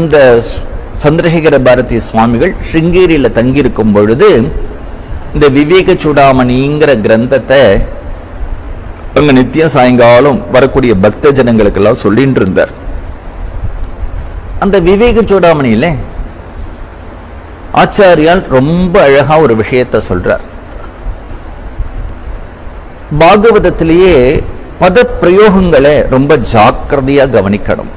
அந்த ஸ்- சந்திரசேகர பாரதி சுவாமிகள் ஸ்ருங்கேரியில தங்கியிருக்கும் பொழுது இந்த விவேக சூடாமணிங்கிற கிரந்தத்தை அங்க நித்தியம் சாயங்காலம் வரக்கூடிய பக்த ஜனங்களுக்கெல்லாம் சொல்லிட்டு இருந்தார் அந்த விவேக சூடாமணியில ஆச்சாரியால் ரொம்ப அழகா ஒரு விஷயத்தை சொல்றார் பாகவதத்திலேயே பத பிரயோகங்களை ரொம்ப ஜாக்கிரதையா கவனிக்கணும்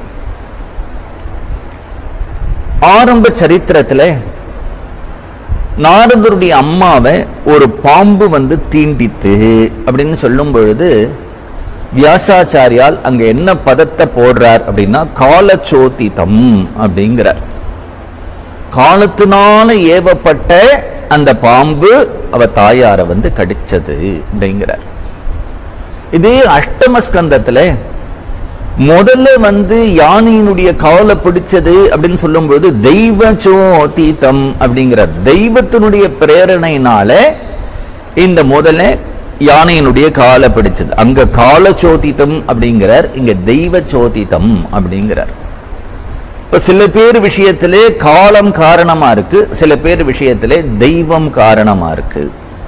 ஆரம்ப சரித்திரத்துல நாரதருடைய அம்மாவை ஒரு பாம்பு வந்து தீண்டித்து அப்படின்னு சொல்லும் பொழுது வியாசாச்சாரியால் அங்க என்ன பதத்தை போடுறார் அப்படின்னா காலச்சோதிதம் அப்படிங்கிறார் காலத்தினால ஏவப்பட்ட அந்த பாம்பு அவ தாயார வந்து கடிச்சது அப்படிங்கிறார் இதே அஷ்டம ஸ்கந்தத்துல முதல்ல வந்து யானையினுடைய காலை பிடிச்சது அப்படின்னு சொல்லும்போது தெய்வ சோதீதம் அப்படிங்கிற தெய்வத்தினுடைய பிரேரணையினால இந்த முதல்ல யானையினுடைய காலை பிடிச்சது அங்க கால சோதிதம் அப்படிங்கிறார் இங்க தெய்வ சோதிதம் அப்படிங்கிறார் இப்ப சில பேர் விஷயத்திலே காலம் காரணமா இருக்கு சில பேர் விஷயத்திலே தெய்வம் காரணமா இருக்கு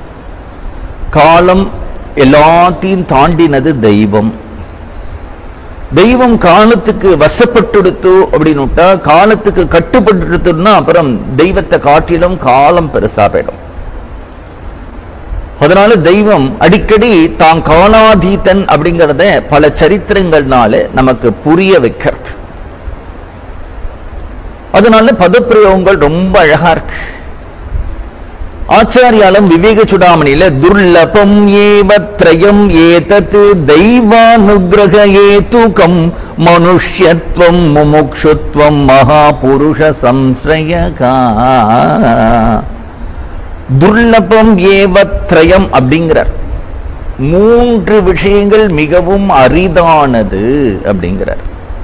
காலம் எல்லாத்தையும் தாண்டினது தெய்வம் தெய்வம் காலத்துக்கு வசப்பட்டுடுத்து அப்படின்னுட்டா காலத்துக்கு கட்டுப்பட்டுடுத்துன்னா அப்புறம் தெய்வத்தை காட்டிலும் காலம் பெருசா போயிடும் அதனால தெய்வம் அடிக்கடி தான் காலாதீதன் அப்படிங்கறத பல சரித்திரங்கள்னால நமக்கு புரிய வைக்கிறது அதனால பதப்பிரயோகங்கள் ரொம்ப அழகா இருக்கு ஆச்சாரியாலம் விவேக சுடாமணியில துர்லபம் ஏவத்ரயம் ஏதத் தெய்வானுகிரக ஏதுகம் மனுஷ்யத்வம் முமுக்ஷுத்வம் மகாபுருஷ சம்ஸ்ரயகா துர்லபம் ஏவத்ரயம் அப்படிங்கிறார் மூன்று விஷயங்கள் மிகவும் அரிதானது அப்படிங்கிறார்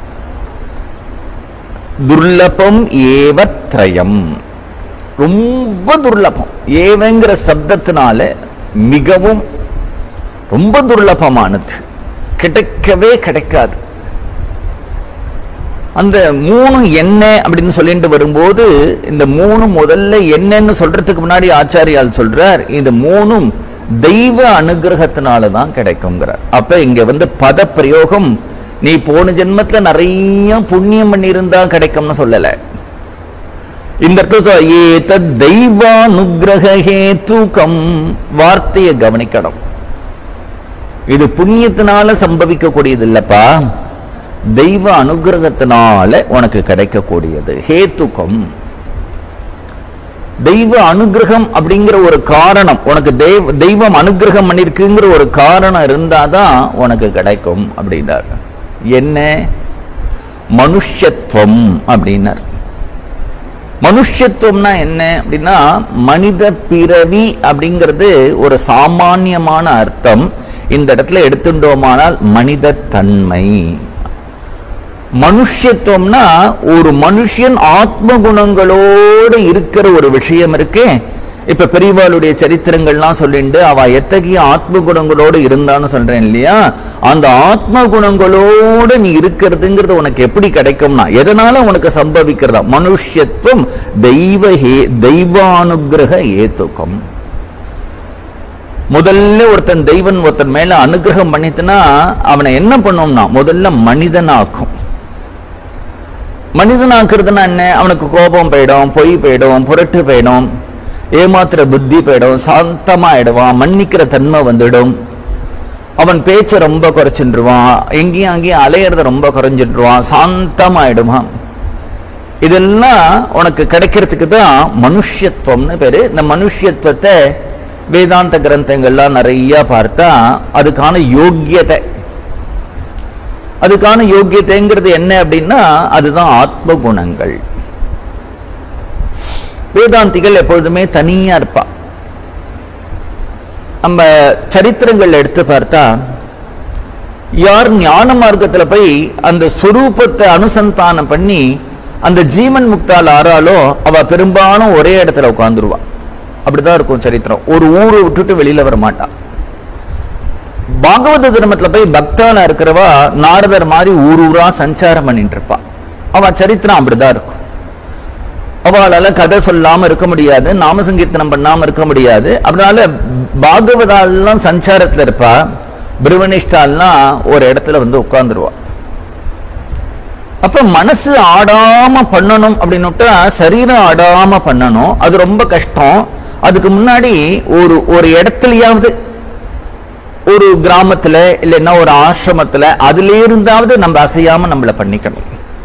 துர்லபம் ஏவத்ரயம் ரொம்ப துர்லபம் ஏவங்கிற சப்தத்தினால மிகவும் ரொம்ப துர்லபமானது கிடைக்கவே கிடைக்காது அந்த மூணு என்ன அப்படின்னு சொல்லிட்டு வரும்போது இந்த மூணு முதல்ல என்னன்னு சொல்றதுக்கு முன்னாடி ஆச்சாரியால் சொல்றார் இந்த மூணும் தெய்வ அனுகிரகத்தினால தான் கிடைக்குங்கிறார் அப்ப இங்க வந்து பத பிரயோகம் நீ போன ஜென்மத்துல நிறைய புண்ணியம் பண்ணியிருந்தா கிடைக்கும்னு சொல்லல இந்த இடத்துல சொல் ஏதத் தெய்வானுகிரக ஹேதுகம் வார்த்தையை கவனிக்கணும் இது புண்ணியத்தினால சம்பவிக்கக்கூடியது இல்லப்பா தெய்வ அனுகிரகத்தினால உனக்கு கிடைக்கக்கூடியது ஹேத்துக்கம் தெய்வ அனுகிரகம் அப்படிங்கிற ஒரு காரணம் உனக்கு தெய்வ தெய்வம் அனுகிரகம் பண்ணிருக்குங்கிற ஒரு காரணம் இருந்தாதான் உனக்கு கிடைக்கும் அப்படின்னார் என்ன மனுஷத்துவம் அப்படின்னார் மனுஷத்துவம்னா என்ன அப்படின்னா மனித பிறவி அப்படிங்கிறது ஒரு சாமானியமான அர்த்தம் இந்த இடத்துல எடுத்துட்டோமானால் மனித தன்மை மனுஷத்துவம்னா ஒரு மனுஷன் ஆத்ம குணங்களோடு இருக்கிற ஒரு விஷயம் இருக்கு இப்ப பெரியவாளுடைய சரித்திரங்கள்லாம் சொல்லிண்டு அவ எத்தகைய ஆத்ம குணங்களோடு இருந்தான்னு சொல்றேன் இல்லையா அந்த ஆத்ம குணங்களோடு நீ இருக்கிறதுங்கிறது உனக்கு எப்படி கிடைக்கும்னா எதனால உனக்கு சம்பவிக்கிறதா மனுஷத்துவம் தெய்வ ஹே தெய்வானுகிரக ஏத்துக்கம் முதல்ல ஒருத்தன் தெய்வன் ஒருத்தன் மேல அனுகிரகம் பண்ணிட்டுனா அவனை என்ன பண்ணும்னா முதல்ல மனிதனாக்கும் மனிதனாக்குறதுன்னா என்ன அவனுக்கு கோபம் போயிடும் பொய் போயிடும் புரட்டு போயிடும் ஏமாத்துற புத்தி போயிடும் சாந்தமாயிடுவான் மன்னிக்கிற தன்மை வந்துடும் அவன் பேச்சை ரொம்ப குறைச்சிட்டுருவான் எங்கேயும் அங்கேயும் அலையிறத ரொம்ப குறைஞ்சிட்டுருவான் சாந்தமாயிடுவான் இதெல்லாம் உனக்கு கிடைக்கிறதுக்கு தான் மனுஷத்துவம்னு பேரு இந்த மனுஷத்துவத்தை வேதாந்த கிரந்தங்கள்லாம் நிறைய பார்த்தா அதுக்கான யோக்கியத்தை அதுக்கான யோக்கியத்தைங்கிறது என்ன அப்படின்னா அதுதான் ஆத்ம குணங்கள் வேதாந்திகள் எப்பொழுதுமே தனியா இருப்பா நம்ம சரித்திரங்கள் எடுத்து பார்த்தா யார் ஞான மார்க்கத்துல போய் அந்த சுரூபத்தை அனுசந்தானம் பண்ணி அந்த ஜீவன் முக்தால் ஆறாலோ அவ பெரும்பாலும் ஒரே இடத்துல உட்காந்துருவா அப்படிதான் இருக்கும் சரித்திரம் ஒரு ஊரை விட்டுட்டு வெளியில வர மாட்டா பாகவத தர்மத்துல போய் பக்தால இருக்கிறவா நாரதர் மாதிரி ஊர் ஊரா சஞ்சாரம் பண்ணிட்டு இருப்பா அவ சரித்திரம் அப்படிதான் இருக்கும் அவளால கதை சொல்லாம இருக்க முடியாது நாம சங்கீர்த்தனம் பண்ணாம இருக்க முடியாது அதனால பாகவதாலாம் சஞ்சாரத்துல இருப்பா பிரவனிஷ்டாலாம் ஒரு இடத்துல வந்து உட்கார்ந்துருவா அப்ப மனசு ஆடாம பண்ணணும் அப்படின்னுட்டா சரீரம் ஆடாம பண்ணணும் அது ரொம்ப கஷ்டம் அதுக்கு முன்னாடி ஒரு ஒரு இடத்துலயாவது ஒரு கிராமத்துல இல்லைன்னா ஒரு ஆசிரமத்துல அதுல இருந்தாவது நம்ம அசையாம நம்மள பண்ணிக்கணும்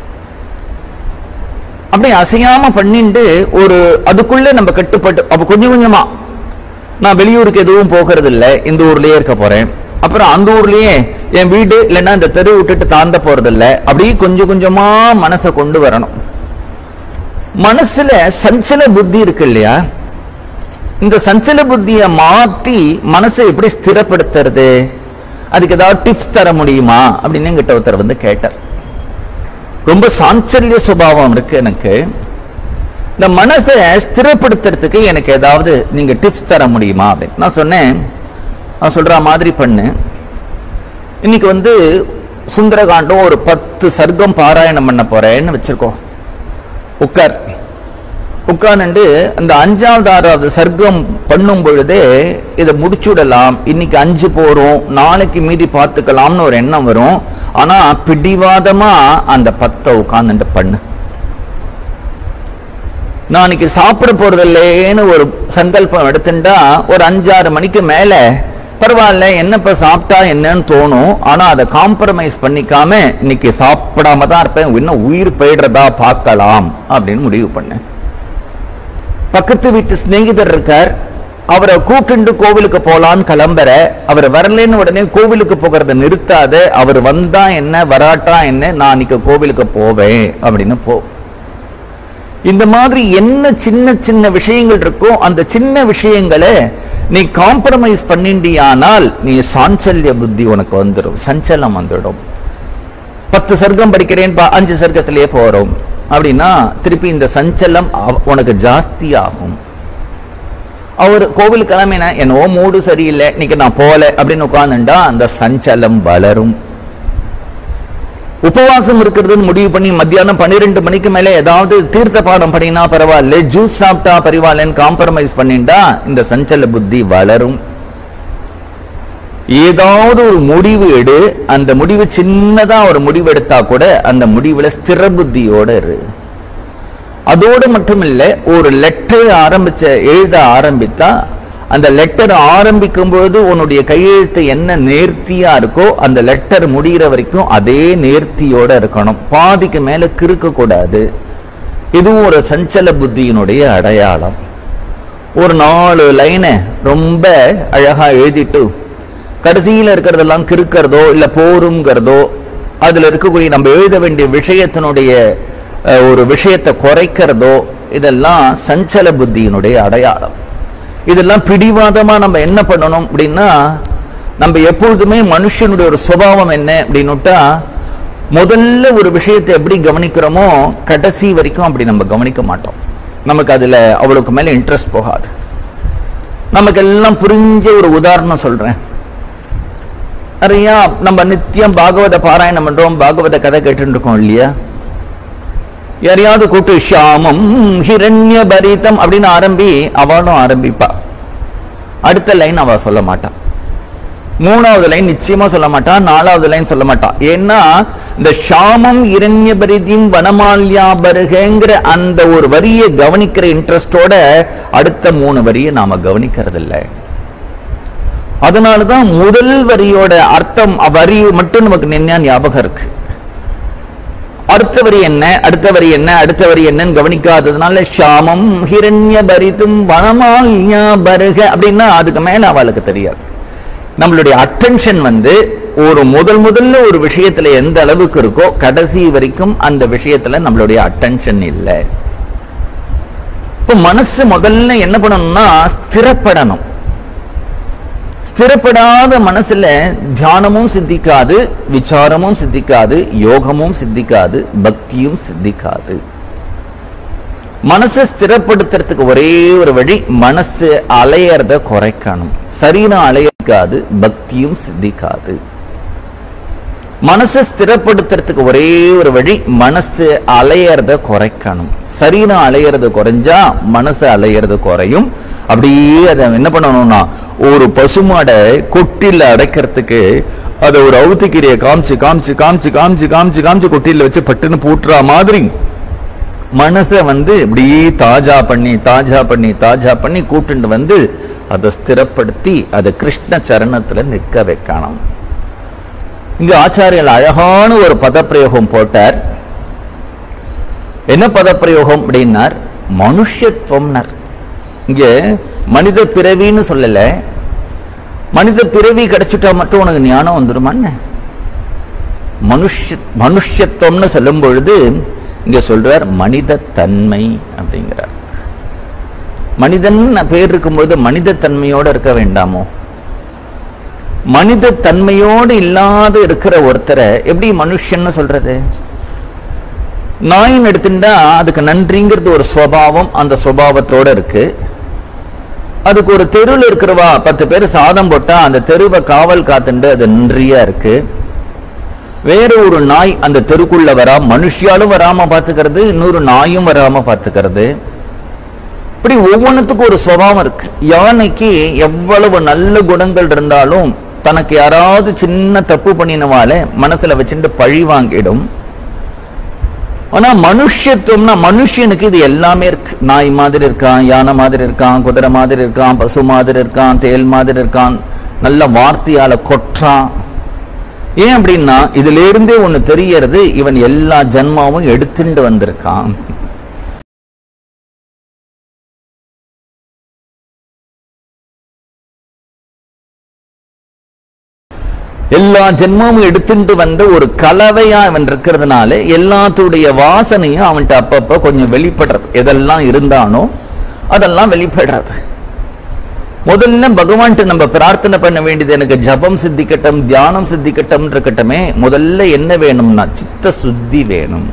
அப்படி அசையாம பண்ணிட்டு ஒரு அதுக்குள்ள நம்ம கட்டுப்பட்டு அப்ப கொஞ்சம் கொஞ்சமா நான் வெளியூருக்கு எதுவும் போகிறது இல்லை இந்த ஊர்லயே இருக்க போறேன் அப்புறம் அந்த ஊர்லயே என் வீடு இல்லைன்னா இந்த தெரு விட்டுட்டு தாண்ட போறது இல்லை அப்படியே கொஞ்சம் கொஞ்சமா மனசை கொண்டு வரணும் மனசுல சஞ்சல புத்தி இருக்கு இல்லையா இந்த சஞ்சல புத்தியை மாத்தி மனசை எப்படி ஸ்திரப்படுத்துறது அதுக்கு ஏதாவது டிப்ஸ் தர முடியுமா அப்படின்னு என்கிட்ட ஒருத்தர் வந்து கேட்டார் ரொம்ப சாஞ்சல்ய சுபாவம் இருக்கு எனக்கு இந்த மனசை ஸ்திரப்படுத்துறதுக்கு எனக்கு ஏதாவது நீங்க டிப்ஸ் தர முடியுமா அப்படின்னு நான் சொன்னேன் நான் சொல்ற மாதிரி பண்ணு இன்னைக்கு வந்து சுந்தரகாண்டம் ஒரு பத்து சர்க்கம் பாராயணம் பண்ண போறேன்னு வச்சிருக்கோ உட்கார் உட்கார்ந்துட்டு அந்த அஞ்சாவது ஆறாவது சர்க்கம் பண்ணும் பொழுதே இதை முடிச்சுடலாம் இன்னைக்கு அஞ்சு போறோம் நாளைக்கு மீதி பார்த்துக்கலாம்னு ஒரு எண்ணம் வரும் ஆனா பிடிவாதமா அந்த பத்தை உட்கார்ந்துட்டு பண்ணு நான் இன்னைக்கு சாப்பிட போறது இல்லைன்னு ஒரு சங்கல்பம் எடுத்துட்டா ஒரு அஞ்சாறு மணிக்கு மேல பரவாயில்ல என்னப்ப சாப்பிட்டா என்னன்னு தோணும் ஆனா அதை காம்ப்ரமைஸ் பண்ணிக்காம இன்னைக்கு சாப்பிடாம தான் இருப்பேன் இன்னும் உயிர் போயிடுறதா பார்க்கலாம் அப்படின்னு முடிவு பண்ணேன் பக்கத்து வீட்டு சிநேகிதர் இருக்கார் அவரை கூப்பிட்டு கோவிலுக்கு போலான்னு கிளம்புற அவர் வரலன்னு உடனே கோவிலுக்கு போகிறத நிறுத்தாத அவர் வந்தா என்ன வராட்டா என்ன நான் இன்னைக்கு கோவிலுக்கு போவேன் அப்படின்னு போ இந்த மாதிரி என்ன சின்ன சின்ன விஷயங்கள் இருக்கோ அந்த சின்ன விஷயங்களை நீ காம்ப்ரமைஸ் பண்ணிண்டியானால் நீ சாஞ்சல்ய புத்தி உனக்கு வந்துடும் சஞ்சலம் வந்துடும் பத்து சர்க்கம் படிக்கிறேன் பா அஞ்சு சர்க்கத்திலேயே போறோம் அப்படின்னா திருப்பி இந்த சஞ்சலம் அவ- உனக்கு ஜாஸ்தி ஆகும் அவர் கோவில் கிளம்பின என்னவோ மூடு சரியில்லை இன்னைக்கு நான் போல அப்படின்னு உட்கார்ந்துட்டா அந்த சஞ்சலம் வளரும் உபவாசம் இருக்கிறதுன்னு முடிவு பண்ணி மத்தியானம் பன்னிரெண்டு மணிக்கு மேல ஏதாவது தீர்த்த பாடம் பண்ணினா பரவாயில்ல ஜூஸ் சாப்பிட்டா பரவாயில்லன்னு காம்ப்ரமைஸ் பண்ணிட்டா இந்த சஞ்சல புத்தி வளரும் ஏதாவது ஒரு முடிவு எடு அந்த முடிவு சின்னதா ஒரு முடிவு எடுத்தா கூட அந்த முடிவுல ஸ்திர புத்தியோட இரு அதோடு மட்டும் இல்ல ஒரு லெட்டர் ஆரம்பிச்ச எழுத ஆரம்பித்தா அந்த லெட்டர் ஆரம்பிக்கும் போது உன்னுடைய கையெழுத்து என்ன நேர்த்தியா இருக்கோ அந்த லெட்டர் முடிகிற வரைக்கும் அதே நேர்த்தியோட இருக்கணும் பாதிக்கு மேல கிறுக்க கூடாது இதுவும் ஒரு சஞ்சல புத்தியினுடைய அடையாளம் ஒரு நாலு லைனை ரொம்ப அழகா எழுதிட்டு கடைசியில இருக்கிறதெல்லாம் கிறுக்கிறதோ இல்ல போருங்கிறதோ அதுல இருக்கக்கூடிய நம்ம எழுத வேண்டிய விஷயத்தினுடைய அஹ், ஒரு விஷயத்தை குறைக்கிறதோ இதெல்லாம் சஞ்சல புத்தியினுடைய அடையாளம் இதெல்லாம் பிடிவாதமா நம்ம என்ன பண்ணணும் அப்படின்னா நம்ம எப்பொழுதுமே மனுஷனுடைய ஒரு சுபாவம் என்ன அப்படின்னுட்டா முதல்ல ஒரு விஷயத்தை எப்படி கவனிக்கிறோமோ கடைசி வரைக்கும் அப்படி நம்ம கவனிக்க மாட்டோம் நமக்கு அதுல அவ்வளவுக்கு மேல இன்ட்ரெஸ்ட் போகாது நமக்கு எல்லாம் புரிஞ்ச ஒரு உதாரணம் சொல்றேன் நிறைய நம்ம நித்தியம் பாகவத பாராயணம் பண்றோம் பாகவத கதை கேட்டுட்டு இருக்கோம் இல்லையா யாரையாவது கூப்பிட்டு ஷியாமம் ஹிரண்ய பரிதம் அப்படின்னு ஆரம்பி அவளும் ஆரம்பிப்பா அடுத்த லைன் அவ சொல்ல மாட்டா மூணாவது லைன் நிச்சயமா சொல்ல மாட்டா நாலாவது லைன் சொல்ல மாட்டா ஏன்னா இந்த ஷாமம் இரண்ய பரிதியும் வனமால்யா பருகங்கிற அந்த ஒரு வரியை கவனிக்கிற இன்ட்ரெஸ்டோட அடுத்த மூணு வரியை நாம கவனிக்கிறது இல்லை அதனாலதான் முதல் வரியோட அர்த்தம் அ- வரி மட்டும் நமக்கு நின்னா ஞாபகம் இருக்கு அடுத்த வரி என்ன அடுத்த வரி என்ன அடுத்த வரி என்னன்னு கவனிக்காததுனால ஷாமம் ஹிரண்ய பரிதும் வனமால்யா பருக அப்படின்னா அதுக்கு மேல அவளுக்கு தெரியாது நம்மளுடைய அட்டென்ஷன் வந்து ஒரு முதல் முதல்ல ஒரு விஷயத்துல எந்த அளவுக்கு இருக்கோ கடைசி வரைக்கும் அந்த விஷயத்துல நம்மளுடைய அட்டென்ஷன் இல்லை இப்ப மனசு முதல்ல என்ன பண்ணணும்னா ஸ்திரப்படணும் ஸ்திரப்படாத மனசுல தியானமும் சித்திக்காது விசாரமும் சித்திக்காது யோகமும் சித்திக்காது பக்தியும் சித்திக்காது மனசை ஸ்திரப்படுத்துறதுக்கு ஒரே ஒரு வழி மனசு அலையறத குறைக்கணும் சரீரம் அலையக்காது பக்தியும் சித்திக்காது மனசை ஸ்திரப்படுத்துறதுக்கு ஒரே ஒரு வழி மனசு அலையறத குறைக்கணும் சரீரம் அலையறது குறைஞ்சா மனசு அலையறது குறையும் அப்படியே அதை என்ன பண்ணணும்னா ஒரு பசுமாடை கொட்டில அடைக்கிறதுக்கு அதை ஒரு அவுத்திக்கிரியை காமிச்சு காமிச்சு காமிச்சு காமிச்சு காமிச்சு காமிச்சு கொட்டில வச்சு பட்டுன்னு பூட்டுற மாதிரி மனசை வந்து இப்படியே தாஜா பண்ணி தாஜா பண்ணி தாஜா பண்ணி கூட்டுண்டு வந்து அதை ஸ்திரப்படுத்தி அதை கிருஷ்ண சரணத்துல நிற்க வைக்கணும் இங்க ஆச்சாரியர் அழகான ஒரு பதப்பிரயோகம் போட்டார் என்ன பதப்பிரயோகம் அப்படின்னார் மனுஷத்துவம்னார் இங்க மனித பிறவின்னு சொல்லல மனித பிறவி கிடைச்சிட்டா மட்டும் உனக்கு ஞானம் வந்துருமான்னு மனுஷ மனுஷத்துவம்னு சொல்லும் பொழுது இங்க சொல்றார் மனித தன்மை அப்படிங்கிறார் மனிதன் பேர் இருக்கும்பொழுது மனித தன்மையோட இருக்க வேண்டாமோ மனித தன்மையோடு இல்லாத இருக்கிற ஒருத்தரை எப்படி மனுஷன்னு சொல்றது நாயின் எடுத்துட்டா அதுக்கு நன்றிங்கிறது ஒரு சுவாவம் அந்த சுவாவத்தோட இருக்கு அதுக்கு ஒரு தெருவில் இருக்கிறவா பத்து பேர் சாதம் போட்டா அந்த தெருவை காவல் காத்துண்டு அது நன்றியா இருக்கு வேற ஒரு நாய் அந்த தெருக்குள்ள வரா மனுஷியாலும் வராம பாத்துக்கிறது இன்னொரு நாயும் வராம பாத்துக்கிறது இப்படி ஒவ்வொன்றுத்துக்கும் ஒரு சுபாவம் இருக்கு யானைக்கு எவ்வளவு நல்ல குணங்கள் இருந்தாலும் தனக்கு யாராவது சின்ன தப்பு பண்ணினவால மனசுல வச்சுட்டு பழி வாங்கிடும் ஆனா மனுஷத்துவம்னா மனுஷனுக்கு இது எல்லாமே இருக்கு நாய் மாதிரி இருக்கான் யானை மாதிரி இருக்கான் குதிரை மாதிரி இருக்கான் பசு மாதிரி இருக்கான் தேல் மாதிரி இருக்கான் நல்ல வார்த்தையால கொற்றான் ஏன் அப்படின்னா இதுல இருந்தே ஒண்ணு தெரியறது இவன் எல்லா ஜன்மாவும் எடுத்துட்டு வந்திருக்கான் எல்லா ஜென்மமும் எடுத்துட்டு வந்த ஒரு கலவையா அவன் இருக்கிறதுனால எல்லாத்துடைய வாசனையும் அவன்கிட்ட அப்பப்ப கொஞ்சம் வெளிப்படுறது எதெல்லாம் இருந்தானோ அதெல்லாம் வெளிப்படுறது முதல்ல பகவான்கிட்ட நம்ம பிரார்த்தனை பண்ண வேண்டியது எனக்கு ஜபம் சித்திக்கட்டும் தியானம் சித்திக்கட்டும் இருக்கட்டுமே முதல்ல என்ன வேணும்னா சித்த சுத்தி வேணும்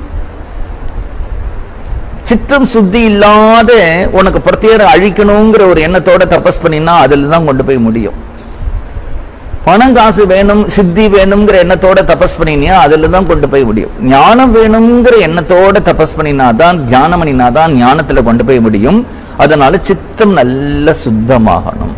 சித்தம் சுத்தி இல்லாத உனக்கு பிரத்யேக அழிக்கணுங்கிற ஒரு எண்ணத்தோட தபஸ் பண்ணினா அதுல தான் கொண்டு போய் முடியும் பணம் காசு வேணும் சித்தி வேணுங்கிற எண்ணத்தோட தபஸ் பண்ணினியா அதுல தான் கொண்டு போய் முடியும் ஞானம் வேணுங்கிற எண்ணத்தோட தபஸ் பண்ணினாதான் தியானம் பண்ணினாதான் ஞானத்துல கொண்டு போய் முடியும் அதனால சித்தம் நல்ல சுத்தமாகணும்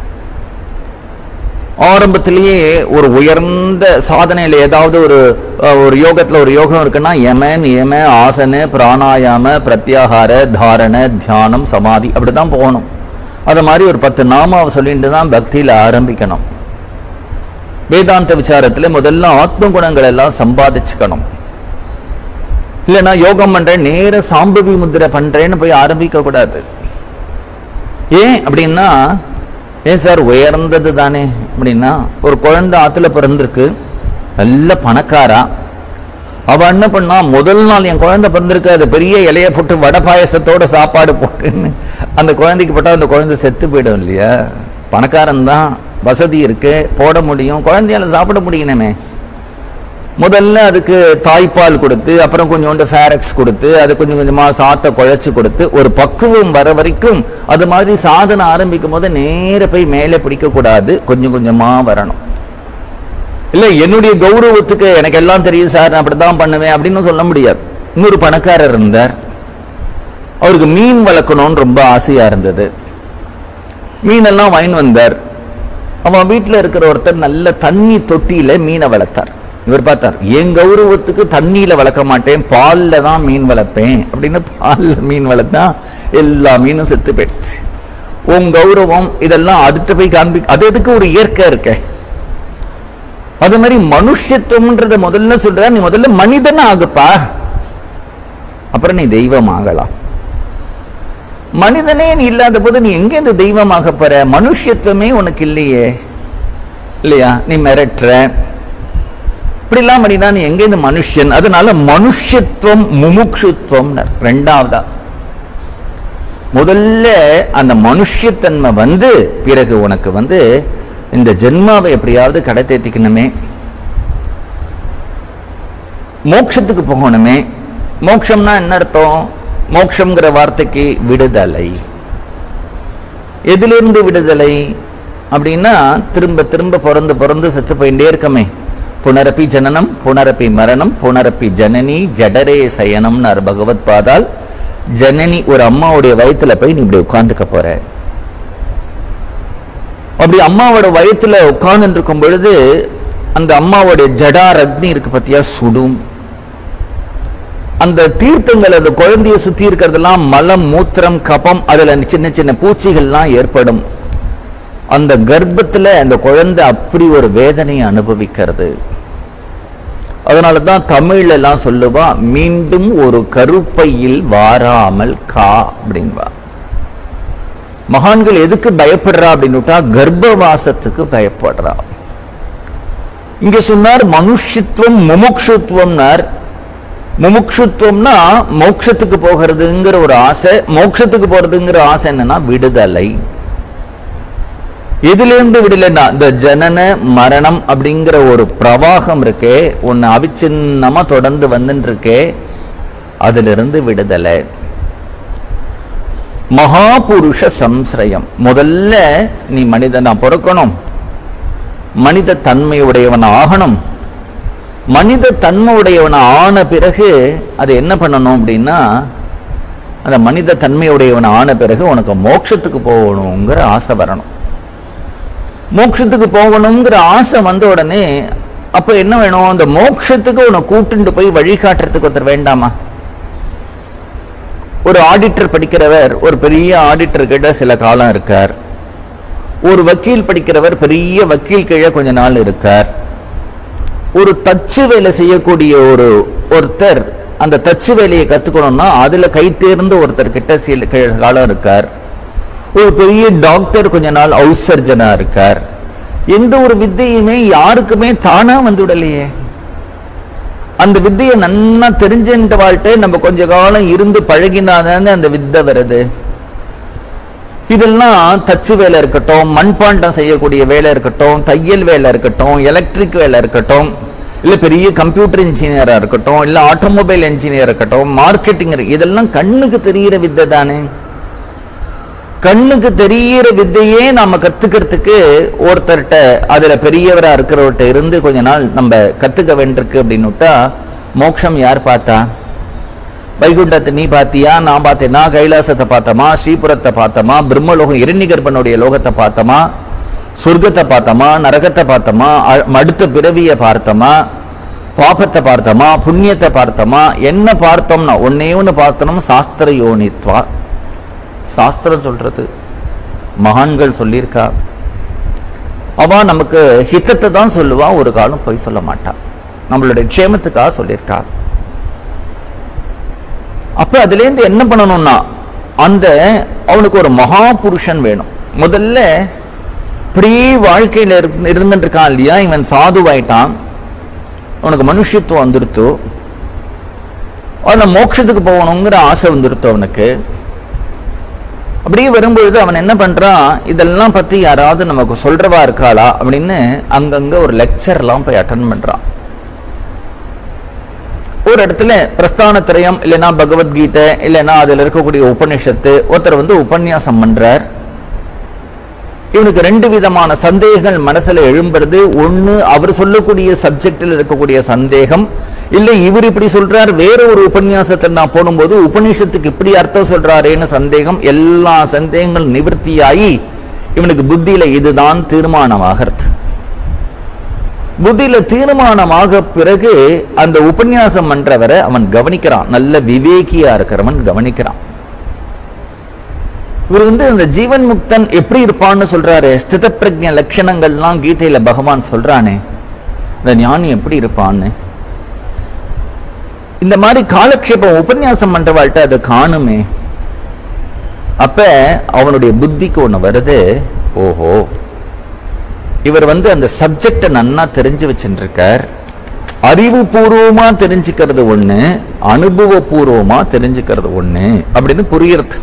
ஆரம்பத்திலேயே ஒரு உயர்ந்த சாதனையில ஏதாவது ஒரு அஹ், ஒரு யோகத்துல ஒரு யோகம் இருக்குன்னா யம நியம ஆசன பிராணாயாம பிரத்யாகார தாரண தியானம் சமாதி அப்படிதான் போகணும் அது மாதிரி ஒரு பத்து நாமாவை சொல்லிட்டு தான் பக்தியில ஆரம்பிக்கணும் வேதாந்த விசாரத்துல முதல்ல ஆத்ம குணங்கள் எல்லாம் சம்பாதிச்சுக்கணும் இல்லைன்னா யோகம் பண்றேன் நேர சாம்பவி முத்திரை பண்றேன்னு போய் ஆரம்பிக்க கூடாது ஏன் அப்படின்னா ஏன் சார் உயர்ந்தது தானே அப்படின்னா ஒரு குழந்தை ஆத்துல பிறந்திருக்கு நல்ல பணக்காரா அவ என்ன பண்ணா முதல் நாள் என் குழந்தை பிறந்திருக்கு அது பெரிய இலைய போட்டு வடை பாயசத்தோட சாப்பாடு போட்டுன்னு அந்த குழந்தைக்கு போட்டா அந்த குழந்தை செத்து போயிடும் இல்லையா பணக்காரன் தான் வசதி இருக்கு போட முடியும் குழந்தையால சாப்பிட முடியணுமே முதல்ல அதுக்கு தாய்ப்பால் கொடுத்து அப்புறம் கொஞ்சோண்டு ஃபேரக்ஸ் கொடுத்து அது கொஞ்சம் கொஞ்சமா சாத்தை குழைச்சு கொடுத்து ஒரு பக்குவம் வர வரைக்கும் அது மாதிரி சாதனை ஆரம்பிக்கும் போது நேர போய் மேலே பிடிக்க கூடாது கொஞ்சம் கொஞ்சமா வரணும் இல்ல என்னுடைய கௌரவத்துக்கு எனக்கு எல்லாம் தெரியும் சார் நான் அப்படித்தான் பண்ணுவேன் அப்படின்னு சொல்ல முடியாது இன்னொரு பணக்காரர் இருந்தார் அவருக்கு மீன் வளர்க்கணும்னு ரொம்ப ஆசையா இருந்தது மீனெல்லாம் வாங்கி வந்தார் அவன் வீட்டுல இருக்கிற ஒருத்தர் நல்ல தண்ணி தொட்டியில மீனை வளர்த்தார் இவர் பார்த்தார் என் கௌரவத்துக்கு தண்ணியில வளர்க்க மாட்டேன் பால்ல தான் மீன் வளர்ப்பேன் அப்படின்னு பால்ல மீன் வளர்த்தா எல்லா மீனும் செத்து போயிடுச்சு உன் கௌரவம் இதெல்லாம் அதுட்ட போய் காண்பி அது எதுக்கு ஒரு இயற்கை இருக்கே அது மாதிரி மனுஷத்துவம்ன்றத முதல்ல சொல்ற நீ முதல்ல மனிதன் ஆகுப்பா அப்புறம் நீ தெய்வம் ஆகலாம் மனிதனே நீ இல்லாத போது நீ எங்க இந்த தெய்வமாக போற மனுஷத்துவமே உனக்கு இல்லையே இல்லையா நீ மிரட்டுற இப்படிலாம் பண்ணினா நீ எங்க இந்த மனுஷன் அதனால மனுஷத்துவம் முமுட்சுத்துவம் ரெண்டாவதா முதல்ல அந்த மனுஷத்தன்மை வந்து பிறகு உனக்கு வந்து இந்த ஜென்மாவை எப்படியாவது கடை தேத்திக்கணுமே மோட்சத்துக்கு போகணுமே மோட்சம்னா என்ன அர்த்தம் மோட்சம்ங்கிற வார்த்தைக்கு விடுதலை எதிலிருந்து விடுதலை அப்படின்னா திரும்ப திரும்ப பிறந்து பிறந்து செத்து போயிட்டே இருக்கமே புனரப்பி ஜனனம் புனரப்பி மரணம் புனரப்பி ஜனனி ஜடரே சயனம்னார் பகவத் பாதால் ஜனனி ஒரு அம்மாவுடைய வயித்துல போய் நீ இப்படி உட்கார்ந்துக்க போற அப்படி அம்மாவோட வயித்துல உட்கார்ந்துட்டு இருக்கும் பொழுது அந்த அம்மாவோட ஜடார் அக்னி இருக்கு பத்தியா சுடும் அந்த தீர்த்தங்கள் அந்த குழந்தைய சுத்தி இருக்கிறதெல்லாம் மலம் மூத்திரம் கபம் அதுல சின்ன சின்ன பூச்சிகள்லாம் ஏற்படும் அந்த கர்ப்பத்துல அந்த குழந்தை அப்படி ஒரு வேதனையை அனுபவிக்கிறது அதனால தான் தமிழ்ல எல்லாம் சொல்லுவா மீண்டும் ஒரு கருப்பையில் வாராமல் கா அப்படின்பா மகான்கள் எதுக்கு பயப்படுறா அப்படின்னுட்டா கர்ப்பவாசத்துக்கு பயப்படுறா இங்க சொன்னார் மனுஷத்துவம் முமுக்ஷுத்துவம்னார் முமுக்ஷுத்துவம்னா மோட்சத்துக்கு போகிறதுங்கிற ஒரு ஆசை மோட்சத்துக்கு போறதுங்கிற ஆசை என்னன்னா விடுதலை எதிலிருந்து விடலைன்னா இந்த ஜனன மரணம் அப்படிங்கிற ஒரு பிரவாகம் இருக்கே ஒன்னு அவிச்சின்னமா தொடர்ந்து வந்துட்டு இருக்கே அதிலிருந்து விடுதலை மகாபுருஷ சம்சயம் முதல்ல நீ மனிதனா பிறக்கணும் மனித தன்மையுடையவன் ஆகணும் மனித தன்மை உடையவன் ஆன பிறகு அது என்ன பண்ணணும் அப்படின்னா அந்த மனித தன்மையுடையவன் ஆன பிறகு உனக்கு மோட்சத்துக்கு போகணுங்கிற ஆசை வரணும் மோட்சத்துக்கு போகணுங்கிற ஆசை வந்த உடனே அப்ப என்ன வேணும் அந்த மோட்சத்துக்கு உன்னை கூட்டுண்டு போய் வழிகாட்டுறதுக்கு ஒருத்தர் வேண்டாமா ஒரு ஆடிட்டர் படிக்கிறவர் ஒரு பெரிய ஆடிட்டர் கிட்ட சில காலம் இருக்கார் ஒரு வக்கீல் படிக்கிறவர் பெரிய வக்கீல் கீழே கொஞ்ச நாள் இருக்கார் ஒரு தச்சு வேலை செய்யக்கூடிய ஒரு ஒருத்தர் அந்த தச்சு வேலையை கத்துக்கணும்னா அதுல கை தேர்ந்த ஒருத்தர் கிட்ட சில கீழ காலம் இருக்கார் ஒரு பெரிய டாக்டர் கொஞ்ச நாள் ஹவுஸ் சர்ஜனா இருக்கார் எந்த ஒரு வித்தையுமே யாருக்குமே தானா வந்து விடலையே அந்த வித்தையை நன்னா தெரிஞ்சுட்ட வாழ்க்கை நம்ம கொஞ்ச காலம் இருந்து பழகினாதானே அந்த வித்தை வருது இதெல்லாம் தச்சு வேலை இருக்கட்டும் மண்பாண்டம் செய்யக்கூடிய வேலை இருக்கட்டும் தையல் வேலை இருக்கட்டும் எலக்ட்ரிக் வேலை இருக்கட்டும் இல்ல பெரிய கம்ப்யூட்டர் இன்ஜினியரா இருக்கட்டும் இல்ல ஆட்டோமொபைல் இன்ஜினியர் இருக்கட்டும் மார்க்கெட்டிங் இதெல்லாம் கண்ணுக்கு தெரிகிற வித்தை தானே கண்ணுக்கு தெரியிற வித்தையே நாம கத்துக்கிறதுக்கு ஒருத்தர்கிட்ட அதுல பெரியவரா இருக்கிறவர்கிட்ட இருந்து கொஞ்ச நாள் நம்ம கத்துக்க வேண்டியிருக்கு அப்படின்னுட்டா மோட்சம் யார் பார்த்தா வைகுண்டத்தை நீ பாத்தியா நான் பார்த்தேனா கைலாசத்தை பார்த்தோமா ஸ்ரீபுரத்தை பார்த்தோமா பிரம்மலோகம் இரணிகர்பனுடைய லோகத்தை பார்த்தோமா சொர்க்கத்தை பார்த்தோமா நரகத்தை பார்த்தோமா அ- அடுத்த பிறவியை பார்த்தோமா பாபத்தை பார்த்தோமா புண்ணியத்தை பார்த்தோமா என்ன பார்த்தோம்னா ஒன்னே ஒன்று பார்த்தோம் சாஸ்திர யோனித்வா சாஸ்திரம் சொல்றது மகான்கள் சொல்லியிருக்கா அவ நமக்கு ஹிதத்தை தான் சொல்லுவா ஒரு காலம் போய் சொல்ல மாட்டா நம்மளுடைய க்ஷேமத்துக்காக சொல்லியிருக்கா அப்ப அதுல இருந்து என்ன பண்ணணும்னா அந்த அவனுக்கு ஒரு மகா புருஷன் வேணும் முதல்ல இப்படி வாழ்க்கையில இருந்து- இருந்துட்டு இருக்கான் இல்லையா இவன் சாதுவாயிட்டான் அவனுக்கு மனுஷத்துவம் வந்துருத்து அவனை மோட்சத்துக்கு போகணுங்கிற ஆசை வந்துருத்து அவனுக்கு அப்படியே வரும்பொழுது அவன் என்ன பண்றான் இதெல்லாம் பத்தி யாராவது நமக்கு சொல்றவா இருக்காளா அப்படின்னு அங்கங்க ஒரு லெக்சர்லாம் போய் அட்டன் பண்றான் ஒரு இடத்துல பிரஸ்தான திரயம் இல்லைன்னா பகவத்கீதை இல்லைன்னா அதுல இருக்கக்கூடிய உபநிஷத்து ஒருத்தர் வந்து உபன்யாசம் பண்றார் இவனுக்கு ரெண்டு விதமான சந்தேகங்கள் மனசுல எழும்புறது ஒண்ணு அவர் சொல்லக்கூடிய சப்ஜெக்டில் இருக்கக்கூடிய சந்தேகம் இல்ல இவர் இப்படி சொல்றார் வேற ஒரு உபன்யாசத்தை நான் போடும்போது உபநிஷத்துக்கு இப்படி அர்த்தம் சொல்றாரேன்னு சந்தேகம் எல்லா சந்தேகங்கள் நிவர்த்தியாகி இவனுக்கு புத்தியில இதுதான் தீர்மானமாகிறது புத்தியில தீர்மானமாக பிறகு அந்த உபன்யாசம் பண்றவரை அவன் கவனிக்கிறான் நல்ல விவேகியா இருக்கிறவன் கவனிக்கிறான் இவர் வந்து இந்த ஜீவன் முக்தன் எப்படி இருப்பான்னு சொல்றாரு ஸ்தித பிரஜ லட்சணங்கள்லாம் கீதையில பகவான் சொல்றானே இந்த ஞானி எப்படி இருப்பான்னு இந்த மாதிரி காலக்ஷேபம் உபன்யாசம் பண்றவாள்கிட்ட அதை காணுமே அப்ப அவனுடைய புத்திக்கு ஒண்ணு வருது ஓஹோ இவர் வந்து அந்த சப்ஜெக்டை நன்னா தெரிஞ்சு வச்சுருக்கார் அறிவுபூர்வமா தெரிஞ்சுக்கிறது ஒண்ணு அனுபவபூர்வமா தெரிஞ்சுக்கிறது ஒண்ணு அப்படின்னு புரியுறது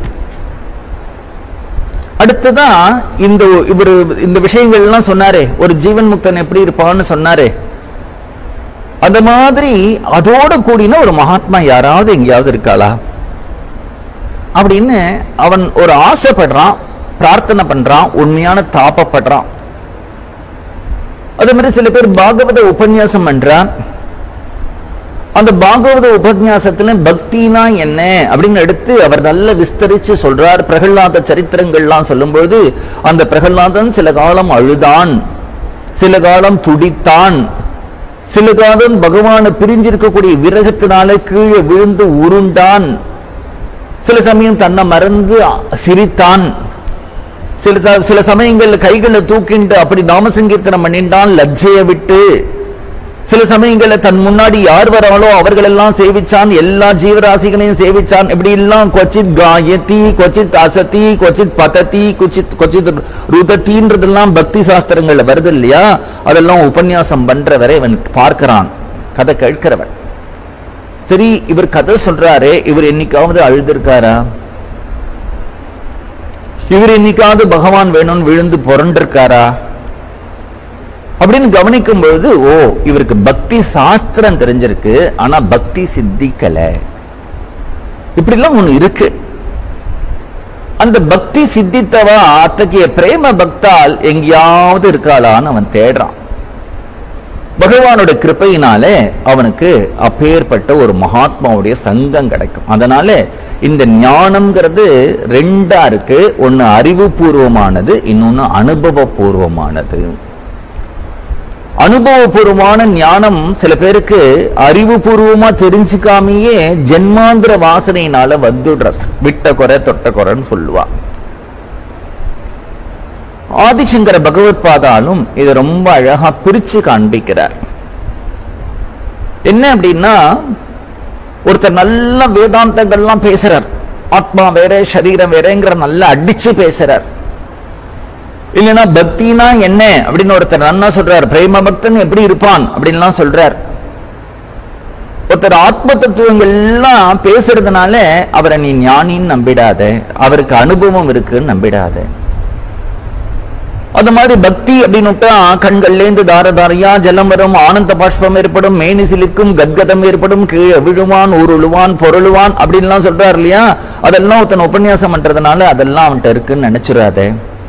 அடுத்ததான் இந்த இவர் இந்த விஷயங்கள்லாம் சொன்னாரே ஒரு ஜீவன் முக்தன் எப்படி இருப்பான்னு சொன்னாரே அந்த மாதிரி அதோட கூடின ஒரு மகாத்மா யாராவது எங்கேயாவது இருக்காளா அப்படின்னு அவன் ஒரு ஆசைப்படுறான் பிரார்த்தனை பண்றான் உண்மையான தாபப்படுறான் அதே மாதிரி சில பேர் பாகவத உபன்யாசம் பண்றா அந்த பாகவத உபன்யாசத்துல பக்தினா என்ன அப்படின்னு எடுத்து அவர் நல்ல விஸ்தரிச்சு சொல்றார் பிரகலாத சரித்திரங்கள்லாம் சொல்லும்பொழுது அந்த பிரகலாதன் சில காலம் அழுதான் சில காலம் துடித்தான் சில காலம் பகவானை பிரிஞ்சிருக்கக்கூடிய விரகத்தினால கீழே விழுந்து உருண்டான் சில சமயம் தன்னை மறந்து சிரித்தான் சில ச- சில சமயங்கள்ல கைகளை தூக்கிண்டு அப்படி நாம சங்கீர்த்தனம் பண்ணிட்டான் லஜ்ஜையை விட்டு சில சமயங்கள்ல தன் முன்னாடி யார் வராளோ அவர்களெல்லாம் சேவிச்சான் எல்லா ஜீவராசிகளையும் சேவிச்சான் இப்படி எல்லாம் கொச்சித் காயதி கொச்சித் அசதி கொச்சித் பததி கொச்சித் கொச்சித் ருதத்தின்றதெல்லாம் பக்தி சாஸ்திரங்கள்ல வருது இல்லையா அதெல்லாம் உபன்யாசம் பண்றவரை இவன் பார்க்கிறான் கதை கேட்கிறவன் சரி இவர் கதை சொல்றாரே இவர் என்னைக்காவது அழுதுருக்காரா இவர் என்னைக்காவது பகவான் வேணும்னு விழுந்து புரண்டிருக்காரா அப்படின்னு கவனிக்கும் பொழுது ஓ இவருக்கு பக்தி சாஸ்திரம் தெரிஞ்சிருக்கு ஆனா பக்தி சித்திக்கல இப்படிலாம் ஒண்ணு இருக்கு அந்த பக்தி சித்தித்தவா அத்தகைய பிரேம பக்தால் எங்கேயாவது இருக்காளான்னு அவன் தேடுறான் பகவானோட கிருபையினாலே அவனுக்கு அப்பேற்பட்ட ஒரு மகாத்மாவுடைய சங்கம் கிடைக்கும் அதனால இந்த ஞானம்ங்கிறது ரெண்டா இருக்கு ஒன்னு அறிவுபூர்வமானது இன்னொன்னு அனுபவபூர்வமானது அனுபவபூர்வமான ஞானம் சில பேருக்கு அறிவுபூர்வமா தெரிஞ்சுக்காமையே ஜென்மாந்திர வாசனையினால வந்துடுறது விட்ட குறை தொட்ட குறைன்னு சொல்லுவா ஆதிசங்கர பகவத் பாதாலும் இதை ரொம்ப அழகா பிரிச்சு காண்பிக்கிறார் என்ன அப்படின்னா ஒருத்தர் நல்ல வேதாந்தங்கள்லாம் பேசுறார் ஆத்மா வேற சரீரம் வேறங்கிற நல்லா அடிச்சு பேசுறார் இல்லைன்னா பக்தினா என்ன அப்படின்னு ஒருத்தர் நன்னா சொல்றார் பிரேம பக்தன் எப்படி இருப்பான் அப்படின்லாம் சொல்றார் ஒருத்தர் ஆத்ம தத்துவங்கள் எல்லாம் பேசுறதுனால அவரை நீ ஞானின்னு நம்பிடாத அவருக்கு அனுபவம் இருக்குன்னு நம்பிடாத அது மாதிரி பக்தி அப்படின்னுட்டா கண்கள்லேந்து தார தாரையா ஜலம் வரும் ஆனந்த பாஷ்பம் ஏற்படும் மேனி சிலிக்கும் கத்கதம் ஏற்படும் கீழே விழுவான் உருளுவான் பொருளுவான் அப்படின்லாம் சொல்றார் இல்லையா அதெல்லாம் ஒருத்தன் உபன்யாசம் பண்றதுனால அதெல்லாம் அவன்கிட்ட இருக்குன்னு நினைச்சிடாதே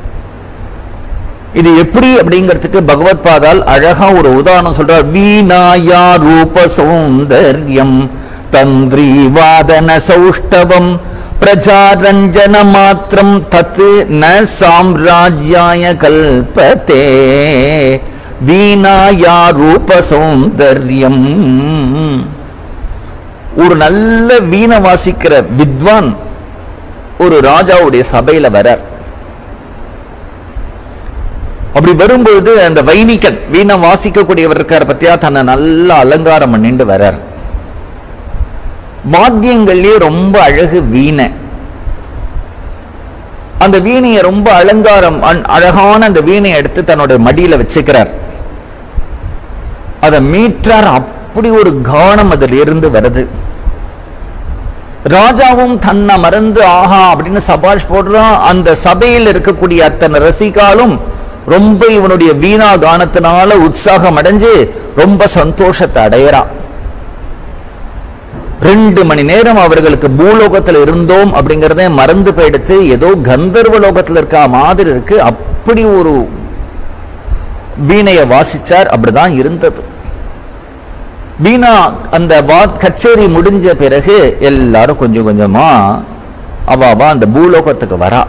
இது எப்படி அப்படிங்கிறதுக்கு பகவத் பாதால் அழகா ஒரு உதாரணம் சொல்றார் வீணாயா ரூப சௌந்தர்யம் தந்திரி வாதன சௌஷ்டவம் பிரஜாரஞ்சன மாத்திரம் தத்து ந சாம்ராஜ்யாய கல்பத்தே வீணாயா ரூப சௌந்தர்யம் ஒரு நல்ல வீணை வாசிக்கிற வித்வான் ஒரு ராஜாவுடைய சபையில வரார் அப்படி வரும்பொழுது அந்த வைணிகன் வீணை வாசிக்கக்கூடியவர் இருக்கார் பத்தியா தன்னை நல்லா அலங்காரம் பண்ணிட்டு வரார் வாத்தியங்கள்லயே ரொம்ப அழகு வீணை அந்த வீணையை ரொம்ப அலங்காரம் அன்- அழகான அந்த வீணையை எடுத்து தன்னோட மடியில வச்சுக்கிறார் அதை மீட்டார் அப்படி ஒரு கானம் அதில் இருந்து வருது ராஜாவும் தன்னை மறந்து ஆஹா அப்படின்னு சபாஷ் போடுறான் அந்த சபையில் இருக்கக்கூடிய அத்தனை ரசிகாலும் ரொம்ப இவனுடைய வீணா கானத்தினால உற்சாகம் அடைஞ்சு ரொம்ப சந்தோஷத்தை அடையறான் ரெண்டு மணி நேரம் அவர்களுக்கு பூலோகத்துல இருந்தோம் அப்படிங்கறத மறந்து போயிடுத்து ஏதோ கந்தர்வ லோகத்துல இருக்க மாதிரி இருக்கு அப்படி ஒரு வீணைய வாசிச்சார் அப்படிதான் இருந்தது வீணா அந்த வா கச்சேரி முடிஞ்ச பிறகு எல்லாரும் கொஞ்சம் கொஞ்சமா அவ அவ அந்த பூலோகத்துக்கு வரா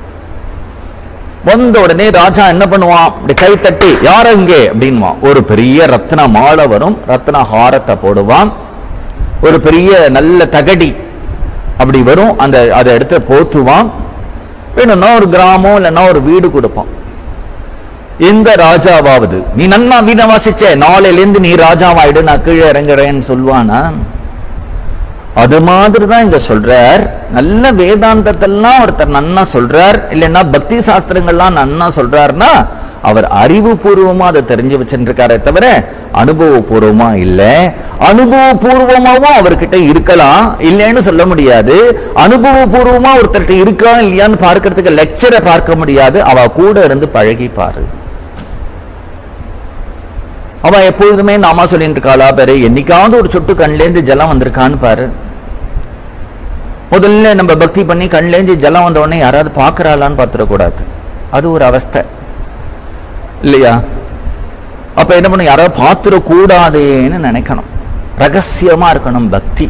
வந்த உடனே ராஜா என்ன பண்ணுவான் இப்படி கை தட்டி யார் இங்கே அப்படின்வான் ஒரு பெரிய ரத்ன மாலை வரும் ரத்ன ஹாரத்தை போடுவான் ஒரு பெரிய நல்ல தகடி அப்படி வரும் அந்த அதை எடுத்து போத்துவான் வேணும்னா ஒரு கிராமம் இல்லைன்னா ஒரு வீடு கொடுப்பான் எந்த ராஜாவாவது நீ நன்னா வீணை வாசிச்ச நாளையிலேருந்து நீ ராஜாவாயிடு நான் கீழே இறங்குறேன்னு சொல்லுவானா அது மாதிரி தான் இங்க சொல்றார் நல்ல வேதாந்தத்தெல்லாம் ஒருத்தர் நன்னா சொல்றார் இல்லைன்னா பக்தி சாஸ்திரங்கள்லாம் நன்னா சொல்றாருன்னா அவர் அறிவுபூர்வமா அதை தெரிஞ்சு வச்சுருக்காரே தவிர அனுபவபூர்வமா இல்ல அனுபவபூர்வமாவும் அவர்கிட்ட இருக்கலாம் இல்லைன்னு சொல்ல முடியாது அனுபவபூர்வமா ஒருத்தர்கிட்ட இருக்கா இல்லையான்னு பார்க்கறதுக்கு லெக்சரை பார்க்க முடியாது அவ கூட இருந்து பழகி பாரு அவ எப்பொழுதுமே நாமா சொல்லிட்டு இருக்காளா பாரு என்னைக்காவது ஒரு சொட்டு கண்லேருந்து ஜலம் வந்திருக்கான்னு பாரு முதல்ல நம்ம பக்தி பண்ணி கண்லேருந்து ஜலம் வந்த உடனே யாராவது பார்க்கறாளான்னு பார்த்துடக்கூடாது அது ஒரு அவஸ்தை இல்லையா அப்ப என்ன பண்ணும் யாராவது பார்த்துடக்கூடாதேன்னு நினைக்கணும் ரகசியமா இருக்கணும் பக்தி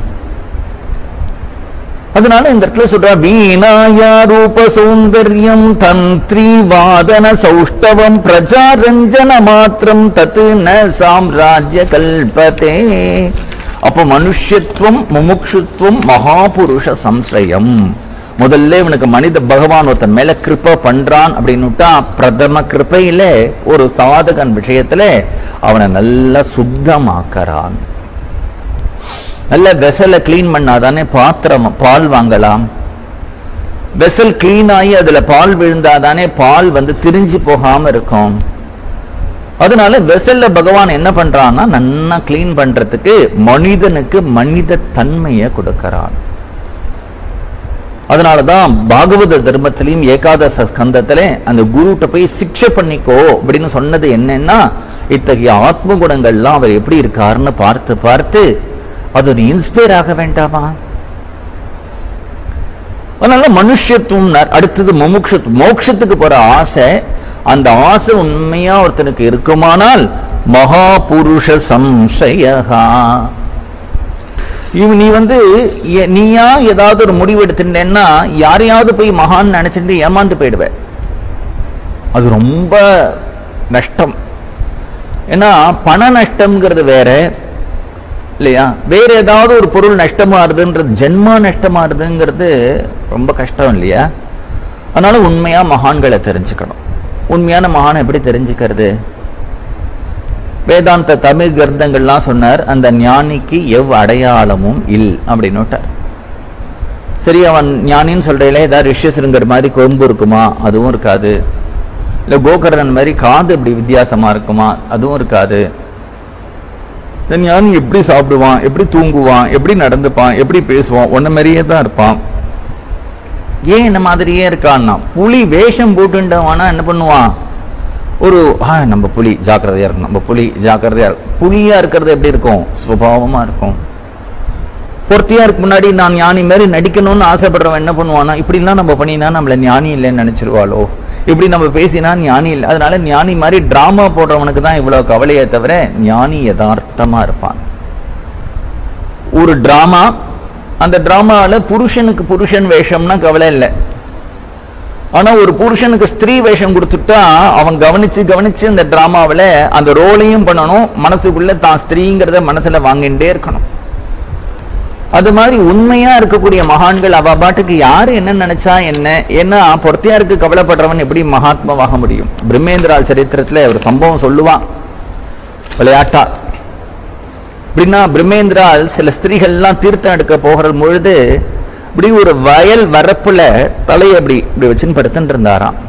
அதனால இந்த இடத்துல சொல்றா வீணாயா ரூப சௌந்தர்யம் தந்திரி வாதன சௌஷ்டவம் பிரஜாரஞ்சன மாத்திரம் தத்து ந சாம்ராஜ்ய கல்பதே அப்ப மனுஷத்துவம் முமுட்சுத்துவம் மகாபுருஷ சம்சயம் முதல்ல இவனுக்கு மனித பகவான் ஒருத்தன் மேல கிருப பண்றான் அப்படின்னுட்டா பிரதம கிருபையில ஒரு சாதகன் விஷயத்துல அவனை நல்லா சுத்தமாக்கறான் நல்ல வெசலை க்ளீன் பண்ணாதானே பாத்திரம் பால் வாங்கலாம் வெசல் க்ளீன் ஆகி அதுல பால் விழுந்தாதானே பால் வந்து திரிஞ்சு போகாம இருக்கும் அதனால வெசல்ல பகவான் என்ன பண்றான்னா நன்னா க்ளீன் பண்றதுக்கு மனிதனுக்கு மனித தன்மையை கொடுக்கறான் அதனாலதான் பாகவத தர்மத்திலையும் ஏகாதச ஸ்கந்தத்துல அந்த குருட்ட போய் சிக்ஷை பண்ணிக்கோ அப்படின்னு சொன்னது என்னன்னா இத்தகைய ஆத்ம குணங்கள்லாம் அவர் எப்படி இருக்காருன்னு பார்த்து பார்த்து அது ஒரு இன்ஸ்பயர் ஆக வேண்டாமா அதனால மனுஷத்துவம் அடுத்தது முமுட்சத்துவம் மோட்சத்துக்கு போற ஆசை அந்த ஆசை உண்மையா ஒருத்தனுக்கு இருக்குமானால் மகாபுருஷ சம்சயகா இவ நீ வந்து எ- நீயா ஏதாவது ஒரு முடிவு எடுத்துட்டேன்னா யாரையாவது போய் மகான் நினைச்சிட்டு ஏமாந்து போயிடுவ அது ரொம்ப நஷ்டம் ஏன்னா பண நஷ்டம்ங்கிறது வேற இல்லையா வேற ஏதாவது ஒரு பொருள் நஷ்டமாறுதுன்றது ஜென்மா நஷ்டமாறுதுங்கிறது ரொம்ப கஷ்டம் இல்லையா அதனால உண்மையா மகான்களை தெரிஞ்சுக்கணும் உண்மையான மகானை எப்படி தெரிஞ்சுக்கிறது வேதாந்த தமிழ் கிரந்தங்கள்லாம் சொன்னார் அந்த ஞானிக்கு எவ் அடையாளமும் இல் அப்படின்னு விட்டார் சரி அவன் ஞானின்னு சொல்றேல ஏதாவது ரிஷ்யசிருங்கர் மாதிரி கொம்பு இருக்குமா அதுவும் இருக்காது இல்ல கோகர்ணன் மாதிரி காது இப்படி வித்தியாசமா இருக்குமா அதுவும் இருக்காது இந்த ஞானி எப்படி சாப்பிடுவான் எப்படி தூங்குவான் எப்படி நடந்துப்பான் எப்படி பேசுவான் உன்ன மாதிரியே தான் இருப்பான் ஏன் இந்த மாதிரியே இருக்கான்னா புலி வேஷம் போட்டுட்டவனா என்ன பண்ணுவான் ஒரு ஆ நம்ம புலி ஜாக்கிரதையா இருக்கணும் நம்ம புலி ஜாக்கிரதையா இருக்கும் புலியா இருக்கிறது எப்படி இருக்கும் சுபாவமா இருக்கும் பொருத்தியா இருக்கு முன்னாடி நான் ஞானி மாதிரி நடிக்கணும்னு ஆசைப்படுறவன் என்ன பண்ணுவானா இப்படிலாம் நம்ம பண்ணினா நம்மள ஞானி இல்லைன்னு நினைச்சிருவாளோ இப்படி நம்ம பேசினா ஞானி இல்லை அதனால ஞானி மாதிரி டிராமா போடுறவனுக்கு தான் இவ்வளவு கவலையே தவிர ஞானி யதார்த்தமா இருப்பான் ஒரு டிராமா அந்த டிராமாவில் புருஷனுக்கு புருஷன் வேஷம்னா கவலை இல்லை ஆனா ஒரு புருஷனுக்கு ஸ்திரீ வேஷம் கொடுத்துட்டா அவன் கவனிச்சு கவனிச்சு அந்த டிராமாவில் அந்த ரோலையும் பண்ணணும் மனசுக்குள்ள தான் ஸ்திரீங்கிறத மனசுல வாங்கிட்டே இருக்கணும் அது மாதிரி உண்மையா இருக்கக்கூடிய மகான்கள் அவ பாட்டுக்கு யாரு என்ன நினைச்சா என்ன ஏன்னா பொறுத்தையாருக்கு கவலைப்படுறவன் எப்படி மகாத்மாவாக முடியும் பிரம்மேந்திரால் சரித்திரத்துல ஒரு சம்பவம் சொல்லுவான் விளையாட்டா அப்படின்னா பிரம்மேந்திரால் சில ஸ்திரீகள்லாம் தீர்த்தம் எடுக்க போகிற பொழுது இப்படி ஒரு வயல் வரப்புல தலையை அப்படி இப்படி வச்சுன்னு படுத்துட்டு இருந்தாராம்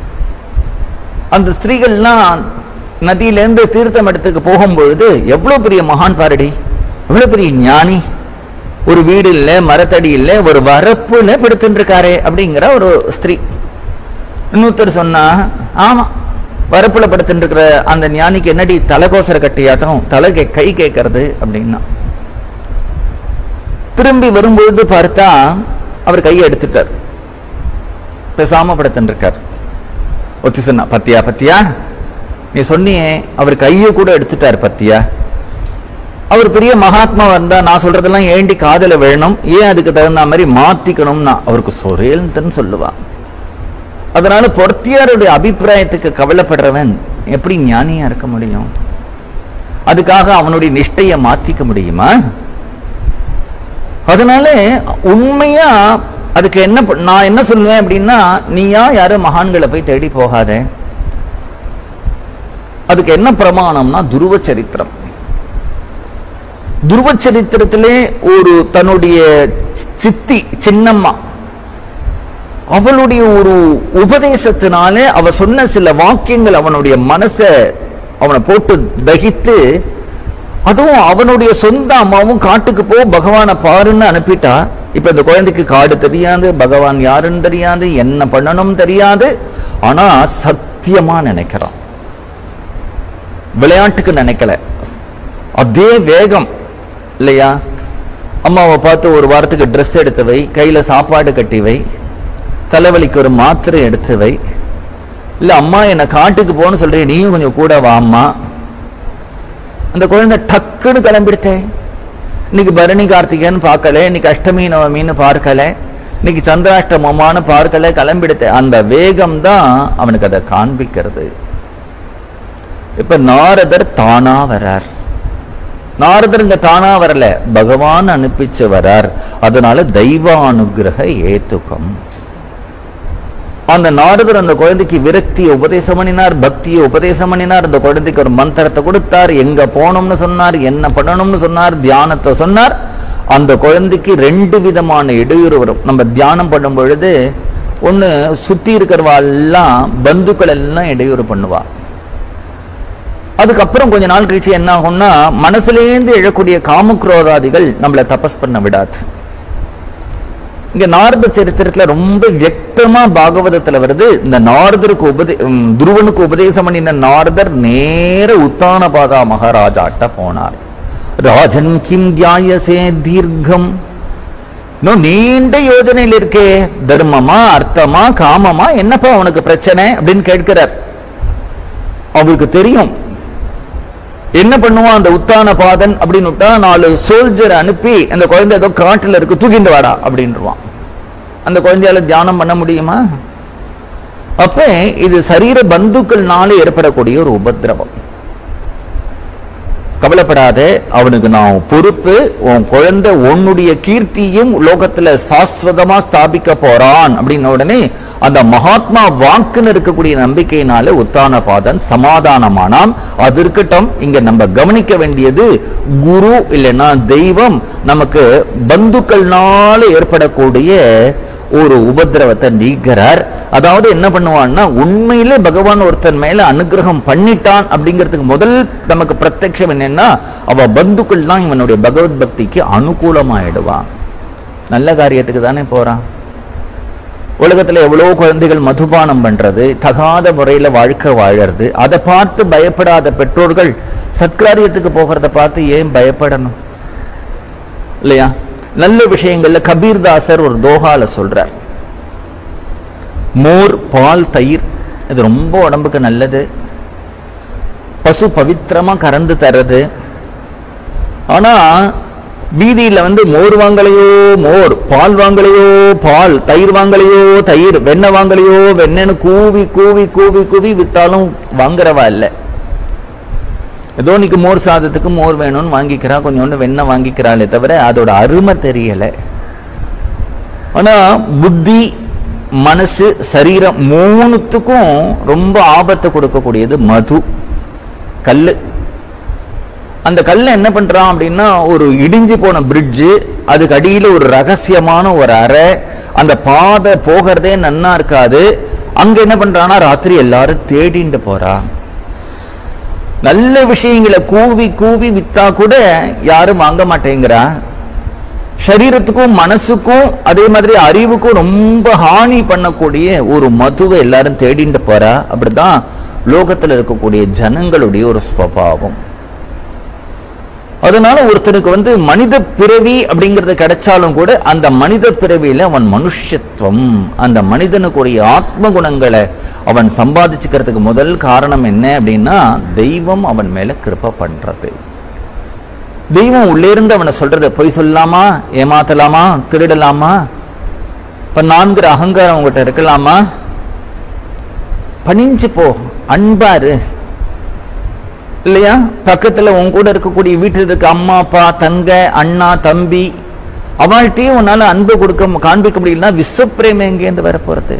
அந்த ஸ்திரீகள்லாம் நதியிலேருந்து தீர்த்தம் எடுத்துக்க போகும்பொழுது எவ்வளவு பெரிய மகான் பாரடி எவ்வளவு பெரிய ஞானி ஒரு வீடு இல்ல மரத்தடி இல்ல ஒரு வரப்புல படுத்துட்டு இருக்காரே அப்படிங்கிற ஒரு ஸ்திரீ இன்னொருத்தர் சொன்னா ஆமா வரப்புல படுத்துட்டு இருக்கிற அந்த ஞானிக்கு என்னடி தலைகோசர கட்டியாட்டம் தலை கே- கை கேட்கறது அப்படின்னா திரும்பி வரும்பொழுது பார்த்தா அவர் கையை எடுத்துட்டார் பேசாம படுத்துட்டு இருக்கார் ஒத்தி சொன்னா பத்தியா பத்தியா நீ சொன்னியே அவர் கையை கூட எடுத்துட்டார் பத்தியா அவர் பெரிய மகாத்மா வந்தா நான் சொல்றதெல்லாம் ஏண்டி காதல விழணும் ஏன் அதுக்கு தகுந்த மாதிரி மாத்திக்கணும்னா அவருக்கு சொரேல்னு சொல்லுவா அதனால பொருத்தியாருடைய அபிப்பிராயத்துக்கு கவலைப்படுறவன் எப்படி ஞானியா இருக்க முடியும் அதுக்காக அவனுடைய நிஷ்டையை மாத்திக்க முடியுமா அதனால உண்மையா அதுக்கு என்ன ப- நான் என்ன சொல்லுவேன் அப்படின்னா நீயா யாரும் மகான்களை போய் தேடி போகாத அதுக்கு என்ன பிரமாணம்னா துருவ சரித்திரம் துருவ சரித்திரத்திலே ஒரு தன்னுடைய சித்தி சின்னம்மா அவளுடைய ஒரு உபதேசத்தினாலே அவ சொன்ன சில வாக்கியங்கள் அவனுடைய மனசை அவனை போட்டு தகித்து அதுவும் அவனுடைய சொந்த அம்மாவும் காட்டுக்கு போ பகவானை பாருன்னு அனுப்பிட்டா இப்ப இந்த குழந்தைக்கு காடு தெரியாது பகவான் யாருன்னு தெரியாது என்ன பண்ணணும் தெரியாது ஆனா சத்தியமா நினைக்கிறான் விளையாட்டுக்கு நினைக்கல அதே வேகம் இல்லையா அம்மாவை பார்த்து ஒரு வாரத்துக்கு ட்ரெஸ் எடுத்து வை கையில சாப்பாடு கட்டி வை தலைவலிக்கு ஒரு மாத்திரை எடுத்து வை இல்ல அம்மா என்னை காட்டுக்கு போன்னு சொல்றேன் நீயும் கொஞ்சம் கூட வா அம்மா அந்த குழந்தை டக்குன்னு கிளம்பிடுத்தே இன்னைக்கு பரணி கார்த்திகேயன் பார்க்கல இன்னைக்கு அஷ்டமி நவமின்னு பார்க்கல இன்னைக்கு சந்திராஷ்டமமான பார்க்கல கிளம்பிடுத்த அந்த வேகம் தான் அவனுக்கு அதை காண்பிக்கிறது இப்ப நாரதர் தானா வரார் நாரதர் இங்க தானா வரல பகவான் அனுப்பிச்சு வரார் அதனால தெய்வானுகிரக ஏத்துக்கம் அந்த நாரதர் அந்த குழந்தைக்கு விரக்தியை உபதேசம் பண்ணினார் பக்தியை உபதேசம் பண்ணினார் அந்த குழந்தைக்கு ஒரு மந்திரத்தை கொடுத்தார் எங்க போகணும்னு சொன்னார் என்ன பண்ணணும்னு சொன்னார் தியானத்தை சொன்னார் அந்த குழந்தைக்கு ரெண்டு விதமான இடையூறு வரும் நம்ம தியானம் பண்ணும் பொழுது ஒண்ணு சுத்தி இருக்கிறவா எல்லாம் பந்துக்கள் எல்லாம் இடையூறு பண்ணுவா அதுக்கப்புறம் கொஞ்ச நாள் கழிச்சு என்ன ஆகும்னா மனசுலேருந்து எழக்கூடிய காமக்ரோதாதிகள் நம்மளை தபஸ் பண்ண விடாது இங்க நாரத சரித்திரத்துல ரொம்ப வியக்தமா பாகவதத்துல வருது இந்த நாரதருக்கு உபதே உம், துருவனுக்கு உபதேசம் பண்ணின நாரதர் நேர உத்தானபாதா மகாராஜாட்ட போனார் ராஜன் கிம் தியாயசே தீர்க்கம் இன்னும் நீண்ட யோஜனையில் இருக்கே தர்மமா அர்த்தமா காமமா என்னப்பா உனக்கு பிரச்சனை அப்படின்னு கேட்கிறார் அவருக்கு தெரியும் என்ன பண்ணுவான் அந்த உத்தான பாதன் அப்படின்னு விட்டா நாலு சோல்ஜர் அனுப்பி அந்த குழந்தை ஏதோ காட்டுல இருக்கு தூக்கிட்டு வாடா அப்படின்றான் அந்த குழந்தையால தியானம் பண்ண முடியுமா அப்ப இது சரீர பந்துக்கள்னால ஏற்படக்கூடிய ஒரு உபத்திரவம் கவலைப்படாதே அவனுக்கு நான் பொறுப்பு உன் குழந்தை உன்னுடைய கீர்த்தியும் லோகத்துல சாஸ்வதமா ஸ்தாபிக்க போறான் அப்படின்ன உடனே அந்த மகாத்மா வாக்குன்னு இருக்கக்கூடிய நம்பிக்கையினால உத்தான பாதன் சமாதானமானாம் அது இருக்கட்டும் இங்க நம்ம கவனிக்க வேண்டியது குரு இல்லைன்னா தெய்வம் நமக்கு பந்துக்கள்னால ஏற்படக்கூடிய ஒரு உபத்திரவத்தை நீக்கிறார் அதாவது என்ன பண்ணுவான்னா உண்மையிலே பகவான் ஒருத்தன் மேல அனுகிரகம் பண்ணிட்டான் அப்படிங்கிறதுக்கு முதல் நமக்கு பிரத்யட்சம் என்னன்னா அவ பந்துக்கள் தான் இவனுடைய பகவத் பக்திக்கு அனுகூலமாயிடுவான் நல்ல காரியத்துக்கு தானே போறான் உலகத்துல எவ்வளவு குழந்தைகள் மதுபானம் பண்றது தகாத முறையில வாழ்க்கை வாழறது அதை பார்த்து பயப்படாத பெற்றோர்கள் சத்காரியத்துக்கு போகிறத பார்த்து ஏன் பயப்படணும் இல்லையா நல்ல விஷயங்கள்ல கபீர்தாசர் ஒரு தோஹால சொல்றார் மோர் பால் தயிர் இது ரொம்ப உடம்புக்கு நல்லது பசு பவித்திரமா கறந்து தர்றது ஆனா வீதியில வந்து மோர் வாங்கலையோ மோர் பால் வாங்கலையோ பால் தயிர் வாங்கலையோ தயிர் வெண்ணெய் வாங்கலையோ வெண்ணெய்னு கூவி கூவி கூவி கூவி வித்தாலும் வாங்குறவா இல்லை ஏதோ இன்னைக்கு மோர் சாதத்துக்கு மோர் வேணும்னு வாங்கிக்கிறா கொஞ்சோண்டு வெண்ணெய் வாங்கிக்கிறாளே தவிர அதோட அருமை தெரியல ஆனா புத்தி மனசு சரீரம் மூணுத்துக்கும் ரொம்ப ஆபத்தை கொடுக்கக்கூடியது மது கல்லு அந்த கல்லை என்ன பண்றான் அப்படின்னா ஒரு இடிஞ்சு போன பிரிட்ஜு அதுக்கு அடியில ஒரு ரகசியமான ஒரு அறை அந்த பாதை போகிறதே நன்னா இருக்காது அங்க என்ன பண்றான்னா ராத்திரி எல்லாரும் தேடிண்டு போறா நல்ல விஷயங்களை கூவி கூவி வித்தா கூட யாரும் வாங்க மாட்டேங்கிறா சரீரத்துக்கும் மனசுக்கும் அதே மாதிரி அறிவுக்கும் ரொம்ப ஹானி பண்ணக்கூடிய ஒரு மதுவை எல்லாரும் தேடிண்டு போறா அப்படிதான் லோகத்துல இருக்கக்கூடிய ஜனங்களுடைய ஒரு ஸ்வபாவம் அதனால ஒருத்தனுக்கு வந்து மனித பிறவி அப்படிங்கிறது கிடைச்சாலும் கூட அந்த மனித பிறவியில அவன் மனுஷத்துவம் அந்த மனிதனுக்குரிய ஆத்ம குணங்களை அவன் சம்பாதிச்சுக்கிறதுக்கு முதல் காரணம் என்ன அப்படின்னா தெய்வம் அவன் மேல கிருப பண்றது தெய்வம் உள்ளே இருந்து அவனை சொல்றத பொய் சொல்லலாமா ஏமாத்தலாமா திருடலாமா இப்ப நான்கிற அகங்காரம் உங்ககிட்ட இருக்கலாமா பணிஞ்சு போ அன்பாரு இல்லையா பக்கத்துல உன் கூட இருக்கக்கூடிய வீட்டில் இருக்க அம்மா அப்பா தங்க அண்ணா தம்பி அவள்கிட்டயும் உன்னால அன்பு கொடுக்க காண்பிக்க முடியலன்னா விஸ்வப்பிரேம எங்கேருந்து வர போறது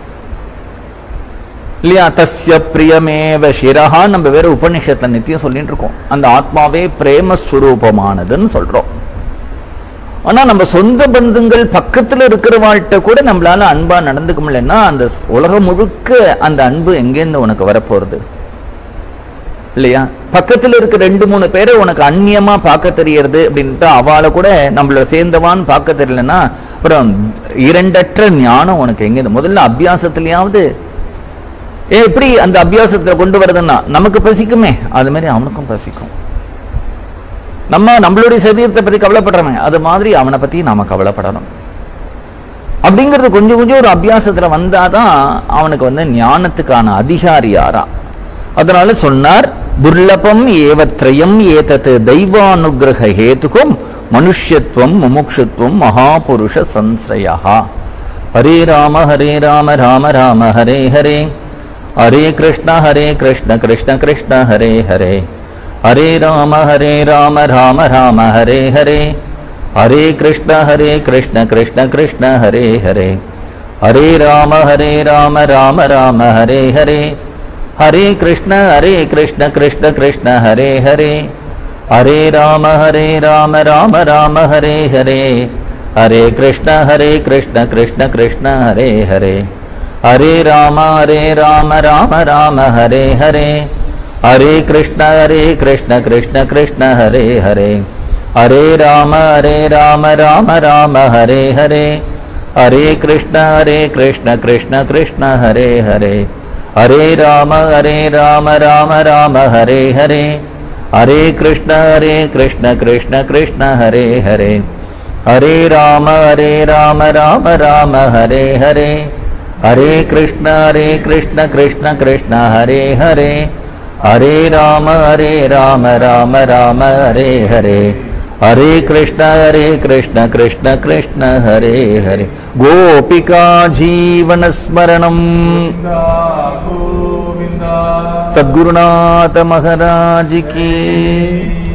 இல்லையா தஸ்ய பிரியமேவ சிரஹா நம்ம வேற உபநிஷத்துல நித்தியம் சொல்லிட்டு இருக்கோம் அந்த ஆத்மாவே பிரேமஸ்வரூபமானதுன்னு சொல்றோம் ஆனா நம்ம சொந்த பந்துங்கள் பக்கத்துல இருக்கிறவாள்கிட்ட கூட நம்மளால அன்பா நடந்துக்க முடியலன்னா அந்த உலகம் முழுக்க அந்த அன்பு எங்கேருந்து உனக்கு வரப்போறது இல்லையா பக்கத்துல இருக்க ரெண்டு மூணு பேரை உனக்கு அந்நியமா பார்க்க தெரியறது அப்படின்ட்டு அவளை கூட நம்மள சேர்ந்தவான்னு பார்க்க தெரியலன்னா அப்புறம் இரண்டற்ற ஞானம் உனக்கு எங்க முதல்ல அபியாசத்திலயாவது ஏ எப்படி அந்த அபியாசத்துல கொண்டு வருதுன்னா நமக்கு பசிக்குமே அது மாதிரி அவனுக்கும் பசிக்கும் நம்ம நம்மளுடைய சரீரத்தை பத்தி கவலைப்படுறவன் அது மாதிரி அவனை பத்தி நாம கவலைப்படணும் அப்படிங்கிறது கொஞ்சம் கொஞ்சம் ஒரு அபியாசத்துல வந்தாதான் அவனுக்கு வந்து ஞானத்துக்கான அதிகாரி யாரா அதனால சொன்னார் துர்லபம் ஏவத்ரயம் ஏதத் தெய்வானுகிரக ஹேதுகம் மனுஷ்யத்துவம் முமுக்ஷுத்வம் மகாபுருஷ சம்ஸ்ரயா ஹரே ராம ஹரே ராம ராம ராம ஹரே ஹரே ஹரே கிருஷ்ண ஹரே கிருஷ்ண கிருஷ்ண கிருஷ்ண ஹரே ஹரே ஹரே ராம ஹரே ராம ராம ராம ஹரே ஹரே ஹரே கிருஷ்ண ஹரே கிருஷ்ண கிருஷ்ண கிருஷ்ண ஹரே ஹரே ஹரே ராம ஹரே ராம ராம ராம ஹரே ஹரே ஹரே கிருஷ்ண ஹரே கிருஷ்ண கிருஷ்ண கிருஷ்ண ஹரே ஹரே ஹரே ராம ஹரே ராம ராம ராம ஹரே ஹரே ஹரே கிருஷ்ண ஹரே கிருஷ்ண கிருஷ்ண கிருஷ்ண ஹரே ஹரே ஹரே ராம ஹரே ராம ராம ராம ஹரே ஹரே ஹரே கிருஷ்ண ஹரே கிருஷ்ண கிருஷ்ண கிருஷ்ண ஹரே ஹரே ஹரே ராம ஹரே ராம ராம ராம ஹரே ஹரே ஹரே கிருஷ்ண ஹரே கிருஷ்ண கிருஷ்ண கிருஷ்ண ஹரே ஹரே ஹரே ராம ஹரே ராம ராம ராம ஹரே ஹரே ஹரே கிருஷ்ண ஹரே கிருஷ்ண கிருஷ்ண கிருஷ்ண ஹரே ஹரே ஹரே ராம ஹரே ராம ராம ராம ஹரே ஹரே ஹரே கிருஷ்ண ஹரே கிருஷ்ண கிருஷ்ண கிருஷ்ண ஹரே ஹரே ஹரே ராம ஹரே ராம ராம ராம ஹரே ஹரே ஹரே கிருஷ்ண ஹரே கிருஷ்ண கிருஷ்ண கிருஷ்ண ஹரே ஹரே கோபிகா ஜீவனஸ்மரணம் गोविन्दा गोविन्दा சத்குருநாத மகாராஜ் கி